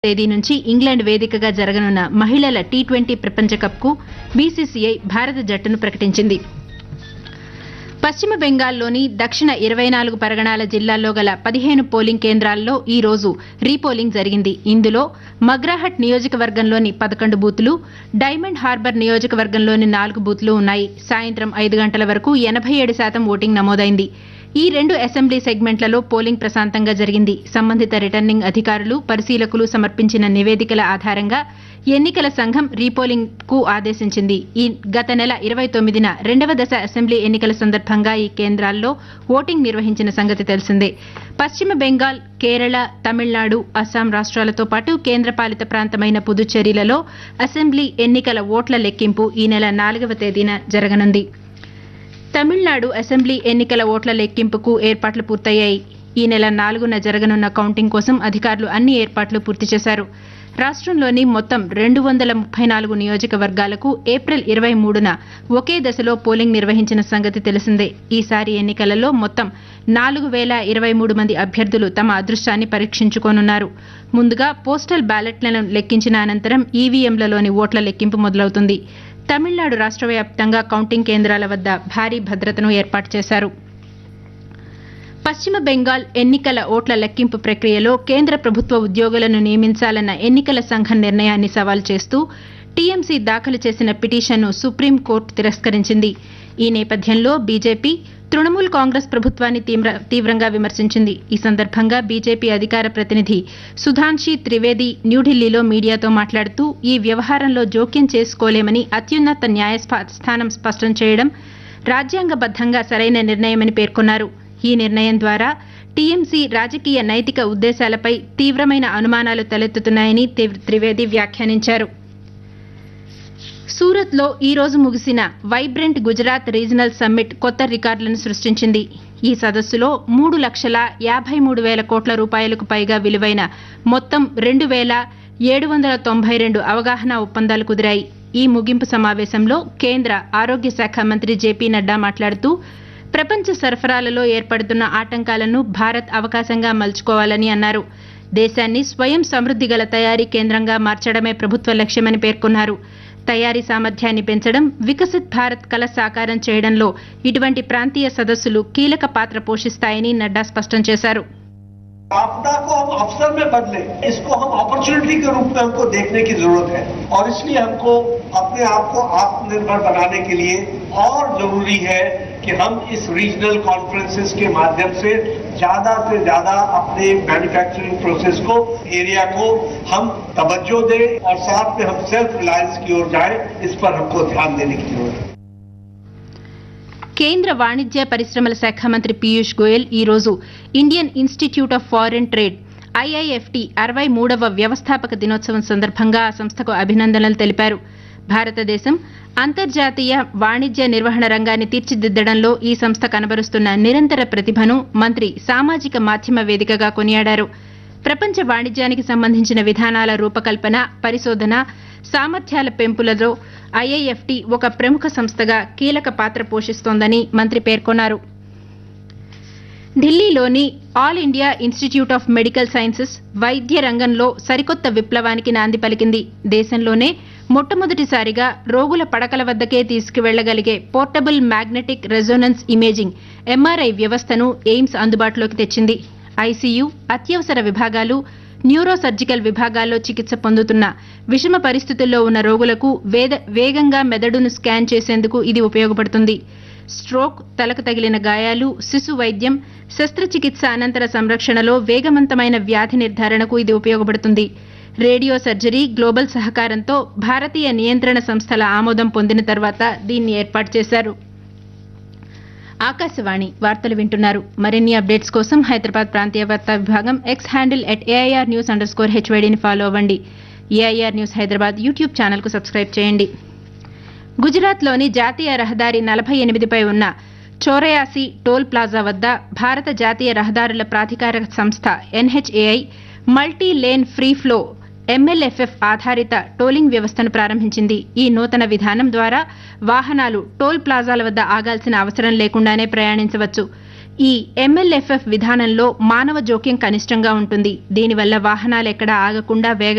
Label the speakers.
Speaker 1: తేదీ నుంచి ఇంగ్లాండ్ వేదికగా జరగనున్న మహిళల టీ ట్వంటీ ప్రపంచ కప్కు బీసీసీఐ భారత జట్టును ప్రకటించింది పశ్చిమ బెంగాల్లోని దక్షిణ ఇరవై నాలుగు పరగణాల జిల్లాల్లో గల పదిహేను పోలింగ్ కేంద్రాల్లో ఈ రోజు రీపోలింగ్ జరిగింది ఇందులో మగ్రాహట్ నియోజకవర్గంలోని పదకొండు బూతులు డైమండ్ హార్బర్ నియోజకవర్గంలోని నాలుగు బూత్లు ఉన్నాయి సాయంత్రం ఐదు గంటల వరకు ఎనభై ఏడు శాతం ఓటింగ్ నమోదైంది ఈ రెండు అసెంబ్లీ సెగ్మెంట్లలో పోలింగ్ ప్రశాంతంగా జరిగింది సంబంధిత రిటర్నింగ్ అధికారులు పరిశీలకులు సమర్పించిన నివేదికల ఆధారంగా ఎన్నికల సంఘం రీపోలింగ్ కు ఆదేశించింది ఈ గత నెల ఇరవై తొమ్మిదిన రెండవ దశ అసెంబ్లీ ఎన్నికల సందర్భంగా ఈ కేంద్రాల్లో ఓటింగ్ నిర్వహించిన సంగతి తెలిసిందే పశ్చిమ బెంగాల్ కేరళ తమిళనాడు అస్సాం రాష్ట్రాలతో పాటు కేంద్రపాలిత ప్రాంతమైన పుదుచ్చేరిలలో అసెంబ్లీ ఎన్నికల ఓట్ల లెక్కింపు ఈ నెల నాలుగవ తేదీన జరగనుంది తమిళనాడు అసెంబ్లీ ఎన్నికల ఓట్ల లెక్కింపుకు ఏర్పాట్లు పూర్తయ్యాయి ఈ నెల నాలుగున జరగనున్న కౌంటింగ్ కోసం అధికారులు అన్ని ఏర్పాట్లు పూర్తి చేశారు రాష్ట్రంలోని మొత్తం రెండు వందల ముప్పై నాలుగు నియోజకవర్గాలకు ఏప్రిల్ ఇరవై మూడున ఒకే దశలో పోలింగ్ నిర్వహించిన సంగతి తెలిసిందే ఈసారి ఎన్నికలలో మొత్తం నాలుగు వేల ఇరవై మూడు మంది అభ్యర్థులు తమ అదృష్టాన్ని పరీక్షించుకోనున్నారు ముందుగా పోస్టల్ బ్యాలెట్లను లెక్కించిన అనంతరం ఈవీఎంలలోని ఓట్ల లెక్కింపు మొదలవుతుంది తమిళనాడు రాష్ట్ర వ్యాప్తంగా కౌంటింగ్ కేంద్రాల వద్ద భారీ భద్రతను ఏర్పాటు చేశారు పశ్చిమ బెంగాల్ ఎన్నికల ఓట్ల లెక్కింపు ప్రక్రియలో కేంద్ర ప్రభుత్వ ఉద్యోగులను నియమించాలన్న ఎన్నికల సంఘం నిర్ణయాన్ని సవాల్ చేస్తూ టీఎంసీ దాఖలు చేసిన పిటిషన్ను సుప్రీంకోర్టు తిరస్కరించింది ఈ నేపథ్యంలో బీజేపీ తృణమూల్ కాంగ్రెస్ ప్రభుత్వాన్ని తీవ్ర- తీవ్రంగా విమర్శించింది ఈ సందర్భంగా బీజేపీ అధికార ప్రతినిధి సుధాన్షి త్రివేది న్యూఢిల్లీలో మీడియాతో మాట్లాడుతూ ఈ వ్యవహారంలో జోక్యం చేసుకోలేమని అత్యున్నత న్యాయస్థానం స్పష్టం చేయడం రాజ్యాంగబద్దంగా సరైన నిర్ణయమని పేర్కొన్నారు ఈ నిర్ణయం ద్వారా టీఎంసీ రాజకీయ నైతిక ఉద్దేశాలపై తీవ్రమైన అనుమానాలు తలెత్తుతున్నాయని త్రి- త్రివేది వ్యాఖ్యానించారు సూరత్లో ఈ రోజు ముగిసిన వైబ్రెంట్ గుజరాత్ రీజనల్ సమ్మిట్ కొత్త రికార్డులను సృష్టించింది ఈ సదస్సులో మూడు లక్షల యాభై మూడు వేల కోట్ల రూపాయలకు పైగా విలువైన మొత్తం రెండు వేల ఏడు వందల తొంభై రెండు అవగాహన ఒప్పందాలు కుదిరాయి ఈ ముగింపు సమావేశంలో కేంద్ర ఆరోగ్య శాఖ మంత్రి జేపీ నడ్డా మాట్లాడుతూ ప్రపంచ సరఫరాలలో ఏర్పడుతున్న ఆటంకాలను భారత్ అవకాశంగా మలుచుకోవాలని అన్నారు దేశాన్ని స్వయం సమృద్ధి గల తయారీ కేంద్రంగా మార్చడమే ప్రభుత్వ లక్ష్యమని పేర్కొన్నారు తయారీ సామర్థ్యాన్ని పెంచడం వికసిత్ భారత్ కల సాకారం చేయడంలో ఇటువంటి ప్రాంతీయ సదస్సులు కీలక పాత్ర పోషిస్తాయని నడ్డా స్పష్టం చేశారు
Speaker 2: आपदा को हम अवसर में बदले इसको हम अपॉर्चुनिटी के रूप में हमको देखने की जरूरत है और इसलिए हमको अपने आप को आत्मनिर्भर बनाने के लिए और जरूरी है कि हम इस रीजनल कॉन्फ्रेंसेस के माध्यम से ज्यादा से ज्यादा अपने मैन्युफैक्चरिंग प्रोसेस को एरिया को हम तवज्जो दें और साथ में हम सेल्फ रिलायंस की ओर जाएं इस पर हमको ध्यान देने की जरूरत है
Speaker 1: కేంద్ర వాణిజ్య పరిశ్రమల శాఖ మంత్రి పీయూష్ గోయల్ ఈ రోజు Indian Institute of Foreign Trade IIFT అరవై మూడవ వ్యవస్థాపక దినోత్సవం సందర్భంగా ఆ సంస్థకు అభినందనలు తెలిపారు భారతదేశం అంతర్జాతీయ వాణిజ్య నిర్వహణ రంగాన్ని తీర్చిదిద్దడంలో ఈ సంస్థ కనబరుస్తున్న నిరంతర ప్రతిభను మంత్రి సామాజిక మాధ్యమ వేదికగా కొనియాడారు ప్రపంచ వాణిజ్యానికి సంబంధించిన విధానాల రూపకల్పన పరిశోధన సామర్థ్యాల పెంపులలో ఐఐఎఫ్టి ఒక ప్రముఖ సంస్థగా కీలక పాత్ర పోషిస్తోందని మంత్రి పేర్కొన్నారు ఢిల్లీలోని All India Institute of Medical Sciences వైద్య రంగంలో సరికొత్త విప్లవానికి నాంది పలికింది దేశంలోనే మొట్టమొదటిసారిగా రోగుల పడకల వద్దకే తీసుకువెళ్లగలిగే portable magnetic resonance imaging MRI వ్యవస్థను ఎయిమ్స్ అందుబాటులోకి తెచ్చింది ఐసీయూ అత్యవసర విభాగాలు న్యూరో సర్జికల్ విభాగాల్లో చికిత్స పొందుతున్న విషమ పరిస్థితుల్లో ఉన్న రోగులకు వేద వేగంగా మెదడును స్కాన్ చేసేందుకు ఇది ఉపయోగపడుతుంది స్ట్రోక్ తలకు తగిలిన గాయాలు శిశు వైద్యం శస్త్రచికిత్స అనంతర సంరక్షణలో వేగవంతమైన వ్యాధి నిర్ధారణకు ఇది ఉపయోగపడుతుంది రేడియో సర్జరీ గ్లోబల్ సహకారంతో భారతీయ నియంత్రణ సంస్థల ఆమోదం పొందిన తర్వాత దీన్ని ఏర్పాటు చేశారు ఆకాశవాణి వార్తలు వింటున్నారు మరిన్ని అప్డేట్స్ కోసం హైదరాబాద్ ప్రాంతీయ వార్తా విభాగం X handle at AIR news underscore హెచ్వైడీని ఫాలో అవ్వండి ఏఐఆర్ న్యూస్ హైదరాబాద్ యూట్యూబ్ ఛానల్కు సబ్స్క్రైబ్ చేయండి గుజరాత్లోని జాతీయ రహదారి నలభై ఎనిమిదిపై ఉన్న చోరయాసి టోల్ ప్లాజా వద్ద భారత జాతీయ రహదారుల ప్రాధికార సంస్థ NHAI multi lane free flow MLFF ఆధారిత టోలింగ్ వ్యవస్థను ప్రారంభించింది ఈ నూతన విధానం ద్వారా వాహనాలు టోల్ ప్లాజాల వద్ద ఆగాల్సిన అవసరం లేకుండానే ప్రయాణించవచ్చు ఈ ఎంఎల్ఎఫ్ఎఫ్ విధానంలో మానవ జోక్యం కనిష్టంగా ఉంటుంది దీనివల్ల వాహనాలు ఎక్కడా ఆగకుండా వేగ